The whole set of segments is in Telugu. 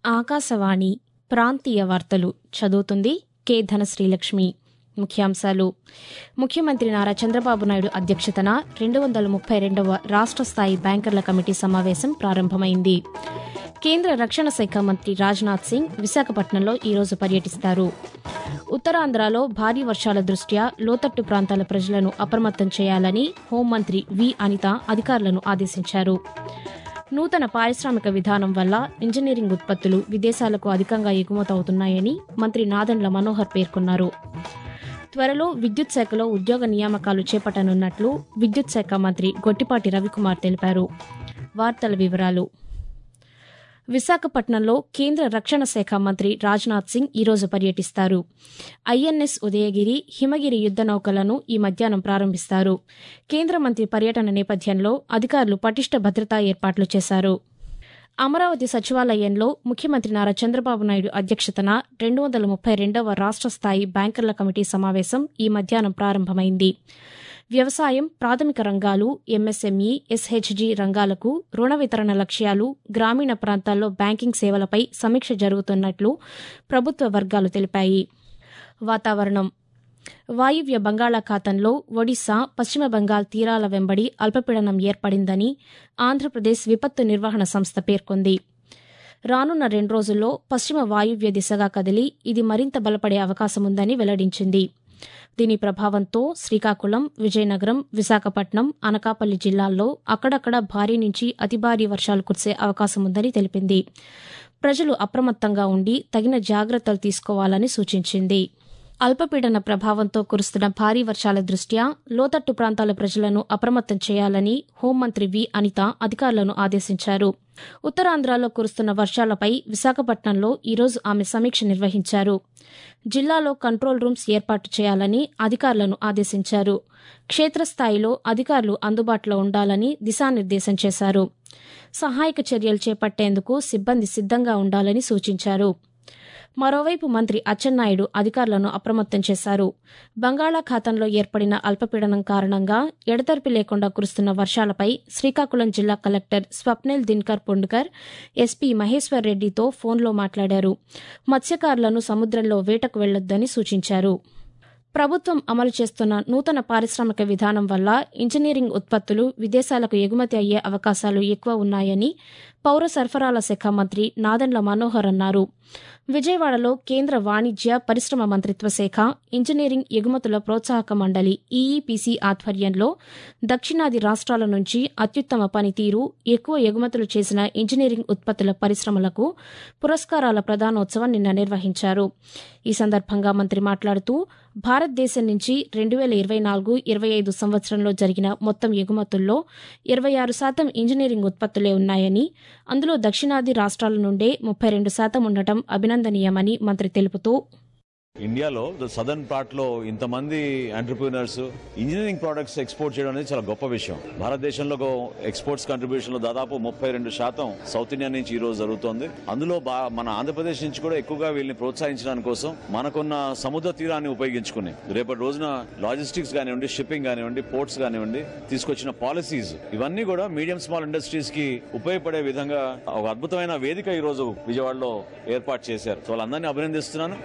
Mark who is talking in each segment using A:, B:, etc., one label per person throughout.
A: ఆకాశవాణి ప్రాంతీయ వార్తలు చదువుతుంది కె ధనశ్రీలక్ష్మి ముఖ్యాంశాలు ముఖ్యమంత్రి నారా చంద్రబాబు నాయుడు అధ్యక్షతన రెండు వందల ముప్పై రెండవ రాష్ట్ర స్థాయి బ్యాంకర్ల కమిటీ సమావేశం ప్రారంభమైంది కేంద్ర రక్షణ శాఖ మంత్రి రాజ్నాథ్ సింగ్ విశాఖపట్నంలో ఈరోజు పర్యటిస్తారు ఉత్తరాంధ్రలో భారీ వర్షాల దృష్ట్యా లోతట్టు ప్రాంతాల ప్రజలను అప్రమత్తం చేయాలని హోంమంత్రి వి అనిత అధికారులను ఆదేశించారు నూతన పారిశ్రామిక విధానం వల్ల ఇంజనీరింగ్ ఉత్పత్తులు విదేశాలకు అధికంగా ఎగుమతవుతున్నాయని మంత్రి నాదెండ్ల మనోహర్ పేర్కొన్నారు త్వరలో విద్యుత్ శాఖలో ఉద్యోగ నియామకాలు చేపట్టనున్నట్లు విద్యుత్ శాఖ మంత్రి గొట్టిపాటి రవికుమార్ తెలిపారు వార్తల వివరాలు విశాఖపట్నంలో కేంద్ర రక్షణ శాఖ మంత్రి రాజ్నాథ్ సింగ్ ఈరోజు పర్యటిస్తారు ఐఎన్ఎస్ ఉదయగిరి హిమగిరి యుద్ద నౌకలను ఈ మధ్యాహ్నం ప్రారంభిస్తారు కేంద్ర మంత్రి పర్యటన నేపథ్యంలో అధికారులు పటిష్ట భద్రతా ఏర్పాట్లు చేశారు అమరావతి సచివాలయంలో ముఖ్యమంత్రి నారా చంద్రబాబు నాయుడు అధ్యక్షతన రెండు వందల ముప్పై రెండవ రాష్ట్ర స్థాయి బ్యాంకర్ల కమిటీ సమావేశం ఈ మధ్యాహ్నం ప్రారంభమైంది వ్యవసాయం ప్రాథమిక రంగాలు ఎంఎస్ఎంఈ ఎస్హెచ్జీ రంగాలకు రుణ వితరణ లక్ష్యాలు గ్రామీణ ప్రాంతాల్లో బ్యాంకింగ్ సేవలపై సమీక్ష జరుగుతున్నట్లు ప్రభుత్వ వర్గాలు తెలిపాయి వాతావరణం వాయువ్య బంగాళాఖాతంలో ఒడిశా పశ్చిమ బంగాల్ తీరాల వెంబడి అల్పపీడనం ఏర్పడిందని ఆంధ్రప్రదేశ్ విపత్తు నిర్వహణ సంస్థ పేర్కొంది రానున్న రెండు రోజుల్లో పశ్చిమ వాయువ్య దిశగా కదిలి ఇది మరింత బలపడే అవకాశముందని వెల్లడించింది దీని ప్రభావంతో శ్రీకాకుళం విజయనగరం విశాఖపట్నం అనకాపల్లి జిల్లాల్లో అక్కడక్కడ భారీ నుంచి అతి భారీ వర్షాలు కురిసే అవకాశముందని తెలిపింది ప్రజలు అప్రమత్తంగా ఉండి తగిన జాగ్రత్తలు తీసుకోవాలని సూచించింది అల్పపీడన ప్రభావంతో కురుస్తున్న భారీ వర్షాల దృష్ట్యా లోతట్టు ప్రాంతాల ప్రజలను అప్రమత్తం చేయాలని హోంమంత్రి వి అనిత అధికారులను ఆదేశించారు ఉత్తరాంధ్రలో కురుస్తున్న వర్షాలపై విశాఖపట్నంలో ఈరోజు ఆమె సమీక్ష నిర్వహించారు జిల్లాలో కంట్రోల్ రూమ్స్ ఏర్పాటు చేయాలని అధికారులను ఆదేశించారు క్షేత్రస్థాయిలో అధికారులు అందుబాటులో ఉండాలని దిశానిర్దేశం చేశారు సహాయక చర్యలు చేపట్టేందుకు సిబ్బంది సిద్దంగా ఉండాలని సూచించారు మరోవైపు మంత్రి అచ్చెన్నాయుడు అధికారులను అప్రమత్తం చేశారు బంగాళాఖాతంలో ఏర్పడిన అల్పపీడనం కారణంగా ఎడతెరిపి లేకుండా కురుస్తున్న వర్షాలపై శ్రీకాకుళం జిల్లా కలెక్టర్ స్వప్నిల్ దిన్కర్ పొండుకర్ ఎస్పీ మహేశ్వర్ రెడ్డితో ఫోన్లో మాట్లాడారు మత్స్యకారులను సముద్రంలో వేటకు వెళ్లొద్దని సూచించారు ప్రభుత్వం అమలు చేస్తున్న నూతన పారిశ్రామిక విధానం వల్ల ఇంజనీరింగ్ ఉత్పత్తులు విదేశాలకు ఎగుమతి అయ్యే అవకాశాలు ఎక్కువ ఉన్నాయని పౌర సరఫరాల శాఖ మంత్రి నాదెండ్ల మనోహర్ అన్నారు విజయవాడలో కేంద్ర వాణిజ్య పరిశ్రమ మంత్రిత్వ శాఖ ఇంజనీరింగ్ ఎగుమతుల ప్రోత్సాహక మండలి ఈఈపీసీ ఆధ్వర్యంలో దక్షిణాది రాష్ట్రాల నుంచి అత్యుత్తమ పనితీరు ఎక్కువ ఎగుమతులు చేసిన ఇంజనీరింగ్ ఉత్పత్తుల పరిశ్రమలకు పురస్కారాల ప్రదానోత్సవం నిన్న నిర్వహించారు ఈ సందర్భంగా మంత్రి మాట్లాడుతూ భారతదేశం నుంచి రెండు వేల ఇరవై నాలుగు ఇరవై ఐదు సంవత్సరంలో జరిగిన మొత్తం ఎగుమతుల్లో ఇరవై ఆరు శాతం ఇంజనీరింగ్ ఉత్పత్తులే ఉన్నాయని అందులో దక్షిణాది రాష్ట్రాల నుండే ముప్పై రెండు శాతం ఉండటం అభినందనీయమని మంత్రి తెలుపుతూ
B: ఇండియాలో సదర్న్ పార్ట్ లో ఇంతమంది ఎంటర్ప్రీనర్స్ ఇంజనీరింగ్ ప్రొడక్ట్స్ ఎక్స్పోర్ట్ చేయడం అనేది చాలా గొప్ప విషయం భారతదేశంలో ఎక్స్పోర్ట్స్ కంట్రిబ్యూషన్ లో దాదాపు ముప్పై రెండు శాతం సౌత్ ఇండియా నుంచి ఈ రోజు జరుగుతోంది అందులో బా- మన ఆంధ్రప్రదేశ్ నుంచి కూడా ఎక్కువగా వీళ్ళని ప్రోత్సహించడానికి కోసం మనకున్న సముద్ర తీరాన్ని ఉపయోగించుకుని రేపటి రోజున లాజిస్టిక్స్ కానివ్వండి షిప్పింగ్ కానివ్వండి పోర్ట్స్ కానివ్వండి తీసుకొచ్చిన పాలసీస్ ఇవన్నీ కూడా మీడియం స్మాల్ ఇండస్ట్రీస్ కి ఉపయోగపడే విధంగా ఒక అద్భుతమైన వేదిక ఈ రోజు విజయవాడలో ఏర్పాటు చేశారు సో వాళ్ళందరినీ అభినందిస్తున్నాను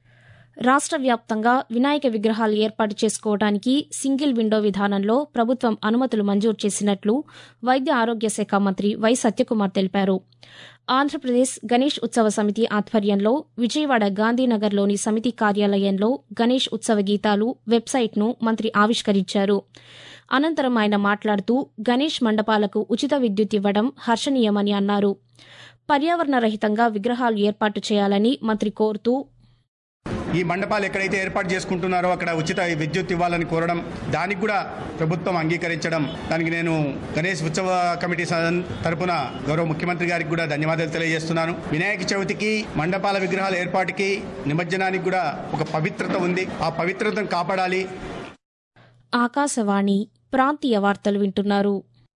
A: రాష్ట్ర వ్యాప్తంగా వినాయక విగ్రహాలు ఏర్పాటు చేసుకోవడానికి సింగిల్ విండో విధానంలో ప్రభుత్వం అనుమతులు మంజూరు చేసినట్లు వైద్య ఆరోగ్య శాఖ మంత్రి వై సత్యకుమార్ తెలిపారు ఆంధ్రప్రదేశ్ గణేష్ ఉత్సవ సమితి ఆధ్వర్యంలో విజయవాడ గాంధీనగర్లోని సమితి కార్యాలయంలో గణేష్ ఉత్సవ గీతాలు వెబ్సైట్ను మంత్రి ఆవిష్కరించారు అనంతరం ఆయన మాట్లాడుతూ గణేష్ మండపాలకు ఉచిత విద్యుత్ ఇవ్వడం హర్షణీయమని అన్నారు పర్యావరణ రహితంగా విగ్రహాలు ఏర్పాటు చేయాలని మంత్రి కోరుతూ
C: ఈ మండపాలు ఎక్కడైతే ఏర్పాటు చేసుకుంటున్నారో అక్కడ ఉచిత విద్యుత్ ఇవ్వాలని కోరడం దానికి కూడా ప్రభుత్వం అంగీకరించడం దానికి నేను గణేష్ ఉత్సవ కమిటీ సదన్ తరపున గౌరవ ముఖ్యమంత్రి గారికి కూడా ధన్యవాదాలు తెలియజేస్తున్నాను వినాయక చవితికి మండపాల విగ్రహాల ఏర్పాటుకి నిమజ్జనానికి కూడా ఒక పవిత్రత ఉంది ఆ పవిత్రతను కాపాడాలి
A: ఆకాశవాణి ప్రాంతీయ వార్తలు వింటున్నారు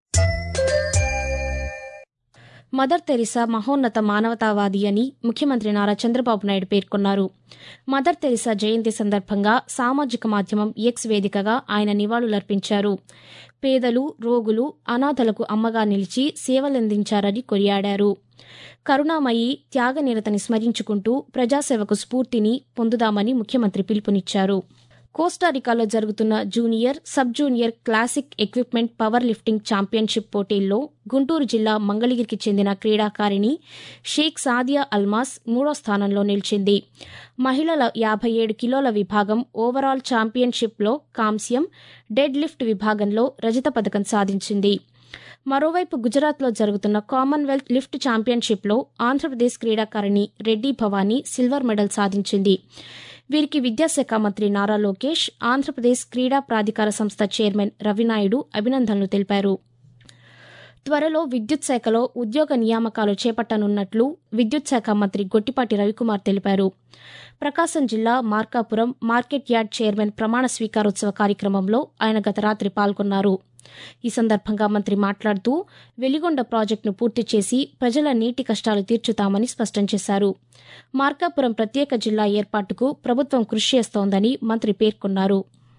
A: మదర్ తెరిసా మహోన్నత మానవతావాది అని ముఖ్యమంత్రి నారా చంద్రబాబు నాయుడు పేర్కొన్నారు మదర్ తెరిసా జయంతి సందర్భంగా సామాజిక మాధ్యమం ఎక్స్ వేదికగా ఆయన నివాళులర్పించారు పేదలు రోగులు అనాథలకు అమ్మగా నిలిచి సేవలందించారని కొనియాడారు కరుణామయి త్యాగనిరతని స్మరించుకుంటూ ప్రజాసేవకు స్ఫూర్తిని పొందుదామని ముఖ్యమంత్రి పిలుపునిచ్చారు కోస్టారికాలో జరుగుతున్న junior sub junior classic equipment power lifting championship పోటీల్లో గుంటూరు జిల్లా మంగళగిరికి చెందిన క్రీడాకారిణి షేక్ సాదియా అల్మాస్ మూడో స్థానంలో నిలిచింది మహిళల యాభై ఏడు కిలోల విభాగం ఓవరాల్ ఛాంపియన్షిప్లో కాంస్యం డెడ్ లిఫ్ట్ విభాగంలో రజత పథకం సాధించింది మరోవైపు గుజరాత్లో జరుగుతున్న కామన్వెల్త్ లిఫ్ట్ ఛాంపియన్షిప్లో ఆంధ్రప్రదేశ్ క్రీడాకారిణి రెడ్డి భవానీ సిల్వర్ మెడల్ సాధించింది వీరికి విద్యాశాఖ మంత్రి నారా లోకేష్ ఆంధ్రప్రదేశ్ క్రీడా ప్రాధికార సంస్థ చైర్మన్ రవినాయుడు అభినందనలు తెలిపారు త్వరలో విద్యుత్ శాఖలో ఉద్యోగ నియామకాలు చేపట్టనున్నట్లు విద్యుత్ శాఖ మంత్రి గొట్టిపాటి రవికుమార్ తెలిపారు ప్రకాశం జిల్లా మార్కాపురం మార్కెట్ యార్డ్ చైర్మన్ ప్రమాణ స్వీకారోత్సవ కార్యక్రమంలో ఆయన గత రాత్రి పాల్గొన్నారు ఈ సందర్భంగా మంత్రి మాట్లాడుతూ వెలిగొండ ప్రాజెక్టును పూర్తి చేసి ప్రజల నీటి కష్టాలు తీర్చుతామని స్పష్టం చేశారు మార్కాపురం ప్రత్యేక జిల్లా ఏర్పాటుకు ప్రభుత్వం కృషి చేస్తోందని మంత్రి పేర్కొన్నారు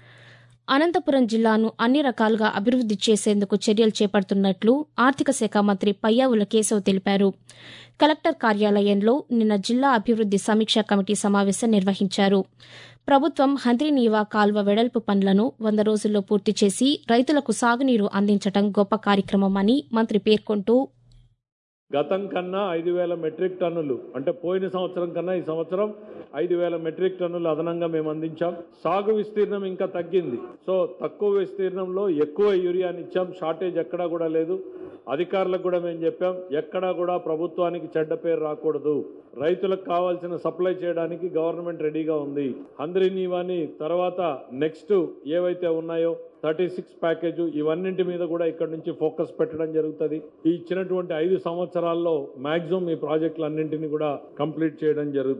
A: అనంతపురం జిల్లాను అన్ని రకాలుగా అభివృద్ది చేసేందుకు చర్యలు చేపడుతున్నట్లు ఆర్థిక శాఖ మంత్రి పయ్యావుల కేశవ్ తెలిపారు కలెక్టర్ కార్యాలయంలో నిన్న జిల్లా అభివృద్ది సమీక్షా కమిటీ సమావేశం నిర్వహించారు ప్రభుత్వం హంద్రీనీవా కాల్వ వెడల్పు పనులను వంద రోజుల్లో పూర్తి చేసి రైతులకు సాగునీరు అందించడం గొప్ప కార్యక్రమమని మంత్రి పేర్కొంటూ
D: గతం కన్నా ఐదు వేల మెట్రిక్ టన్నులు అంటే పోయిన సంవత్సరం కన్నా ఈ సంవత్సరం ఐదు వేల మెట్రిక్ టన్నులు అదనంగా మేము అందించాం సాగు విస్తీర్ణం ఇంకా తగ్గింది సో తక్కువ విస్తీర్ణంలో ఎక్కువ యూరియాని ఇచ్చాం షార్టేజ్ ఎక్కడా కూడా లేదు అధికారులకు కూడా మేము చెప్పాం ఎక్కడా కూడా ప్రభుత్వానికి చెడ్డ పేరు రాకూడదు రైతులకు కావాల్సిన సప్లై చేయడానికి గవర్నమెంట్ రెడీగా ఉంది హంద్రి నీవాని తర్వాత నెక్స్ట్ ఏవైతే ఉన్నాయో థర్టీ సిక్స్ ప్యాకేజ్ ఇవన్నింటి మీద కూడా ఇక్కడ నుంచి ఫోకస్ పెట్టడం జరుగుతుంది ఈ ఇచ్చినటువంటి ఐదు సంవత్సరాల్లో మాక్సిమం ఈ ప్రాజెక్టులన్నింటినీ కూడా కంప్లీట్ చేయడం జరుగుతుంది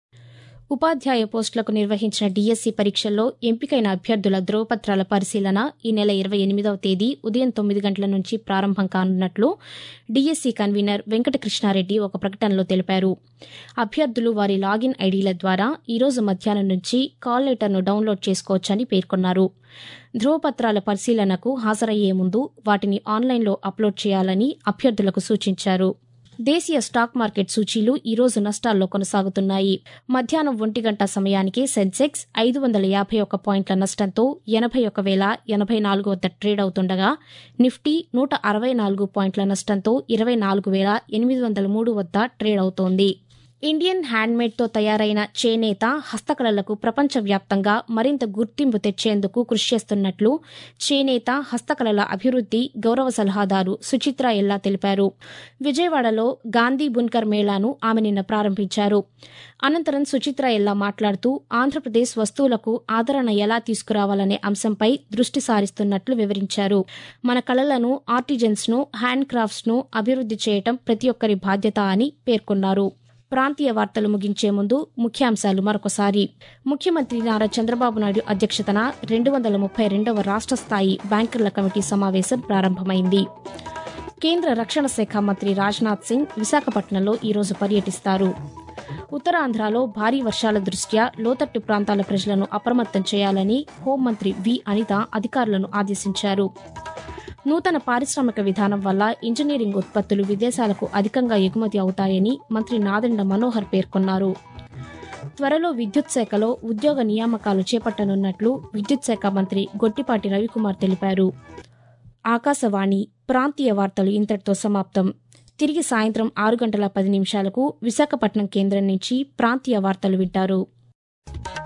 A: ఉపాధ్యాయ పోస్టులకు నిర్వహించిన డీఎస్సీ పరీక్షల్లో ఎంపికైన అభ్యర్థుల ధ్రువపత్రాల పరిశీలన ఈ నెల ఇరవై ఎనిమిదవ తేదీ ఉదయం తొమ్మిది గంటల నుంచి ప్రారంభం కానున్నట్లు డీఎస్సీ కన్వీనర్ వెంకటకృష్ణారెడ్డి ఒక ప్రకటనలో తెలిపారు అభ్యర్థులు వారి లాగిన్ ఐడీల ద్వారా ఈరోజు మధ్యాహ్నం నుంచి కాల్ లెటర్ను డౌన్లోడ్ చేసుకోవచ్చని పేర్కొన్నారు ధ్రువపత్రాల పరిశీలనకు హాజరయ్యే ముందు వాటిని ఆన్లైన్లో అప్లోడ్ చేయాలని అభ్యర్థులకు సూచించారు దేశీయ స్టాక్ మార్కెట్ సూచీలు ఈ రోజు నష్టాల్లో కొనసాగుతున్నాయి మధ్యాహ్నం ఒంటి గంట సమయానికి సెన్సెక్స్ ఐదు వందల యాభై ఒక్క పాయింట్ల నష్టంతో ఎనభై ఒక వేల ఎనభై నాలుగు వద్ద ట్రేడ్ అవుతుండగా నిఫ్టీ నూట అరవై నాలుగు పాయింట్ల నష్టంతో ఇరవై నాలుగు వేల ఎనిమిది వందల మూడు వద్ద ట్రేడ్ అవుతోంది ఇండియన్ హ్యాండ్మేడ్తో తయారైన చేనేత హస్తకళలకు ప్రపంచవ్యాప్తంగా మరింత గుర్తింపు తెచ్చేందుకు కృషి చేస్తున్నట్లు చేనేత హస్తకళల అభివృద్ది గౌరవ సలహాదారు సుచిత్ర ఎల్లా తెలిపారు విజయవాడలో గాంధీ బున్కర్ మేళాను ఆమె నిన్న ప్రారంభించారు అనంతరం సుచిత్ర ఎల్లా మాట్లాడుతూ ఆంధ్రప్రదేశ్ వస్తువులకు ఆదరణ ఎలా తీసుకురావాలనే అంశంపై దృష్టి సారిస్తున్నట్లు వివరించారు మన కళలను ఆర్టిజన్స్ ను హ్యాండ్ క్రాఫ్ట్స్ ను అభివృద్ది చేయటం ప్రతి ఒక్కరి బాధ్యత అని పేర్కొన్నారు ప్రాంతీయ వార్తలు ముగించే ముందు ముఖ్యాంశాలు మరొకసారి ముఖ్యమంత్రి నారా చంద్రబాబు నాయుడు అధ్యక్షతన రెండు వందల ముప్పై రెండవ రాష్ట్ర స్థాయి బ్యాంకర్ల కమిటీ సమావేశం ప్రారంభమైంది కేంద్ర రక్షణ శాఖ మంత్రి రాజ్నాథ్ సింగ్ విశాఖపట్నంలో ఈరోజు పర్యటిస్తారు ఉత్తరాంధ్రలో భారీ వర్షాల దృష్ట్యా లోతట్టు ప్రాంతాల ప్రజలను అప్రమత్తం చేయాలని హోంమంత్రి వి అనిత అధికారులను ఆదేశించారు నూతన పారిశ్రామిక విధానం వల్ల ఇంజనీరింగ్ ఉత్పత్తులు విదేశాలకు అధికంగా ఎగుమతి అవుతాయని మంత్రి నాదెండ్ల మనోహర్ పేర్కొన్నారు త్వరలో విద్యుత్ శాఖలో ఉద్యోగ నియామకాలు చేపట్టనున్నట్లు విద్యుత్ శాఖ మంత్రి గొట్టిపాటి రవికుమార్ తెలిపారు ఆకాశవాణి ప్రాంతీయ వార్తలు ఇంతటితో సమాప్తం తిరిగి సాయంత్రం ఆరు గంటల పది నిమిషాలకు విశాఖపట్నం కేంద్రం నుంచి ప్రాంతీయ వార్తలు వింటారు